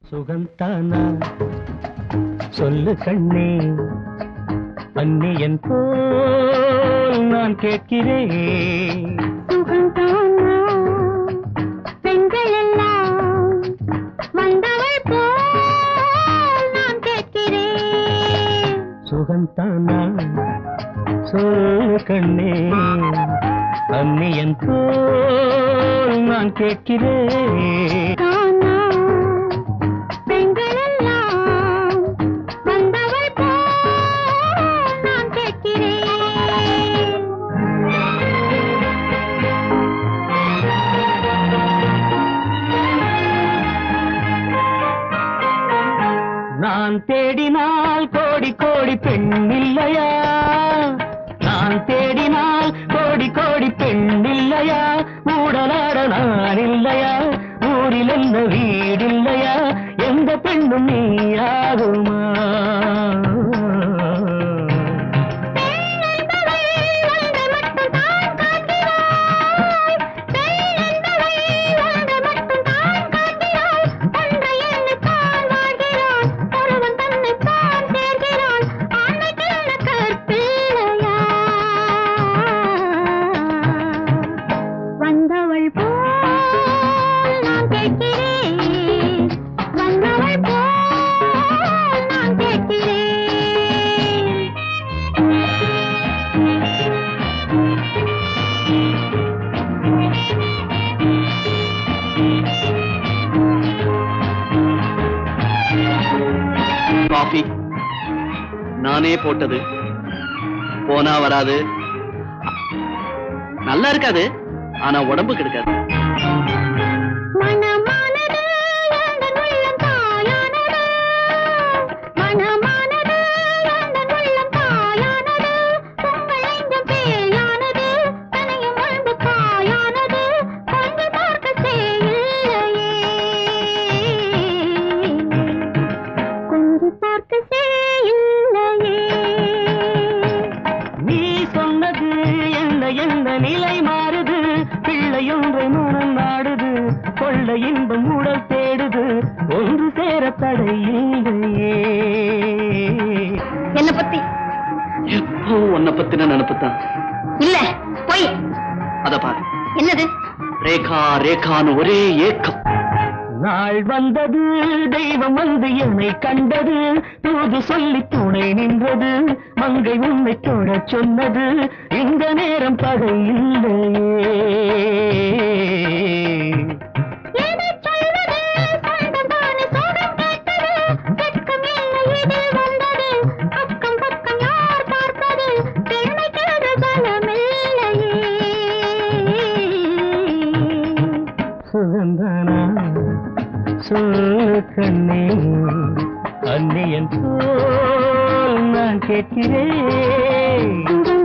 சுகந்தானா சொல்லு கண்ணே அந்நியன் போல் நான் கேட்கிறேன் சுகந்தானா பெண்கள் எல்லாம் வந்தவள் போல் நான் கேட்கிறேன் சுகந்தானா சொல்லு கண்ணே அந்நியன் போல் நான் கேட்கிறேன் தானா பெண்கள் எல்லாம் வந்தவள் போல் நான் கேட்கிறேன் நான் தேடினால் கோடி கோடி பெண் இல்லையா நான் தேடினால் கோடி கோடி பெண் இல்லையா ஊடலாட நான் இல்லையா ஊரில் எந்த வீடில்லையா எந்த பெண்ணும் நீயாகுமா வந்தவள் போல் நான் கேட்கிறேன் வந்தவள் போல் நான் கேட்கிறேன் காஃபி நானே போட்டது போனா வராது நல்லா இருக்காது ஆனா உடம்பு கெடுக்காது மனமானது எந்தன் உள்ளம் தாயானது மனமானது எந்தன் உள்ளம் தாயானது உங்கள் நெஞ்சம் பேயானது தனையும் அன்பு காயானது கொஞ்சம் பார்க்க செய்யில்லையே கொஞ்சம் பார்க்க செய்யில்லையே நீ சொன்னது என்ன எந்த நிலை மாறுது பிள்ளையொன்றை மனம் நாடுது கொள்ள இன்பம் உடல் தேடுது ஒன்று சேர தடை இல்லையே என்ன பத்தி எப்போ உன்னை பத்தின நினப்புத்தான் இல்ல போய் அத பாரு என்னது ரேகா ரேகான்னு ஒரே ஏக்கம் நாள் வந்தது தெய்வம் வந்து என்னை கண்டது தூது சொல்லி துணை நின்றது மங்கை உன்னை தொட சொன்னது இந்த நேரம் பகை இல்லையே எதை சொல்வது சொந்தம்தானே சோகம் கேட்டது வெட்கம் இல்லை இதில் வந்தது அக்கம் பக்கம் யார் பார்ப்பது பெருமைக்கு பலமில்லையே சுகந்தானா சொல்லு கண்ணே அந்நியன் போல் நான் கேட்கிறேன் சுகம்